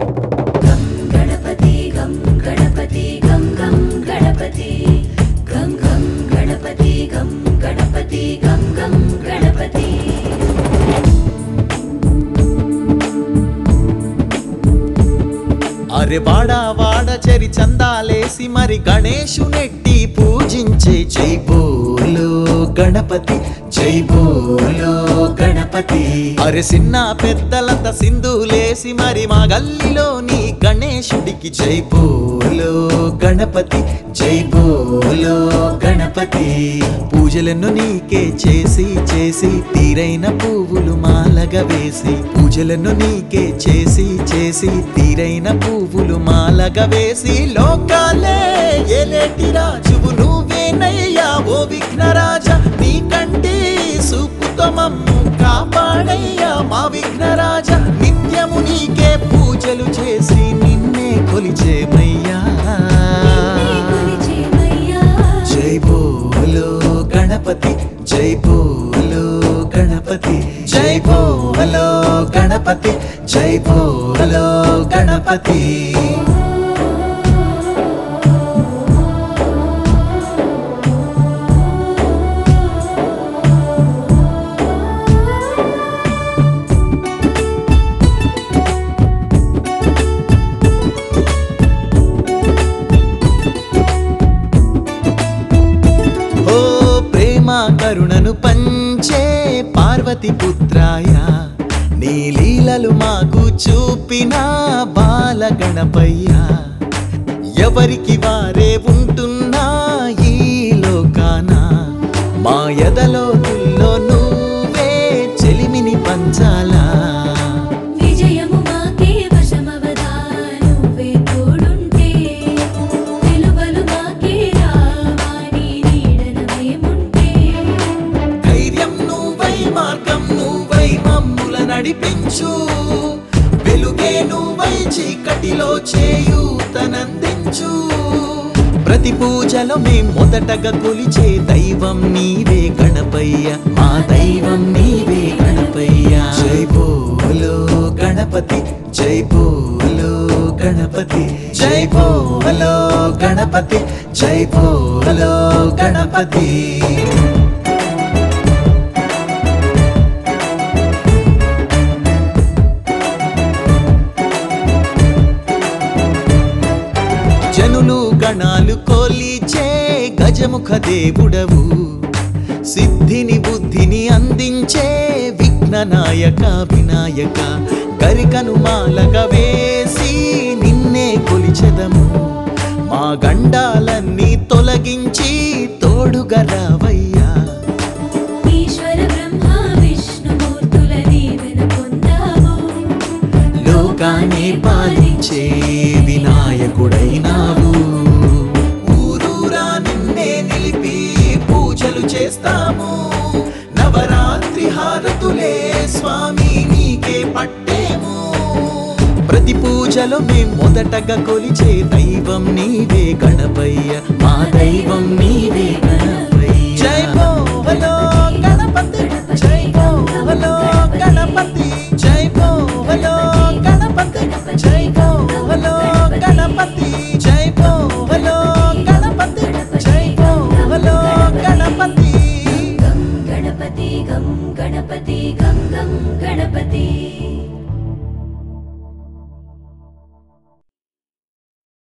గణపతి గం గణపతి గం గం గణపతి గం గం గణపతి గం గణపతి గం గం గణపతి అరే వాడా వాడ చెరి చందాలేసి మరి గణేశునెట్టి పూజించే జై బోలో గణపతి జై బోలో గణపతి అరే చిన్న పెద్దలంత సింధులేసి మరి మా గల్లిలోని గణేశుడికి జై బోలో గణపతి జై బోలో గణపతి పూజలను నీకే చేసి చేసి తీరైన పువ్వులు మాలగా వేసి పూజలను నీకే చేసి చేసి తీరైన పువ్వులు మాలగా వేసి లోకాలే ఎలేటి రాజువు నువ్వేనయ్యా ఓ విఘ్నరాజా నీకంటి సూపుతో మమ్ము కాపాడయ్యా మా విఘ్నరాజా నిత్యము నీకే పూజలు చేసి నిన్నే కొలిచేమయ్యా కొలిచేమయ్యా జై బోలో గణపతి జై బోలో గణపతి జై బోలో గణపతి జై బోలో గణపతి ఓ ప్రేమ కరుణను పంచే పార్వతి పుత్రాయ నీ లీలలు మాకు చూపిన బాల గణపయ్య ఎవరికి వారే ఉంటున్నా ఈ లోకాన మా ఎదలోతుల్లో నువ్వే చెలిమిని పంచాలా విజయము మాకే వశమవదా నువ్వే తోడుంటే వెలువలు మాకే రావాని నీడన మేముంటే ధైర్యం నువ్వై మార్గం నువ్వై మమ్ముల నడిపించు వెలుగే నువ్వై చీకటిలో చేయూతనందించు ప్రతి పూజలో మేం మొదటగా కొలిచే దైవం నీవే గణపయ్య మా దైవం నీవే గణపయ్య జై బోలో గణపతి జై బోలో గణపతి జై బోలో గణపతి జై బోలో గణపతి జనులు గణాలు కొలిచే గజముఖ దేవుడవు సిద్ధిని బుద్ధిని అందించే విఘ్ననాయక వినాయక గరికను మాలగా వేసి నిన్నే కొలిచెదము మా గండాలన్నీ తొలగించి తోడుగా రావయ్యా ఈశ్వర బ్రహ్మ విష్ణుమూర్తుల దీవెన పొందావు లోకాన్ని పాలించే వినాయకుడైనావు ఊరూరా నిన్నే నిలిపి పూజలు చేస్తాము నవరాత్రి హారతులే స్వామి నీకే పట్టేము ప్రతి పూజలో మేం మొదటగా కొలిచే దైవం నీవే గణపయ్య మా దైవం నీవే గణపయ్య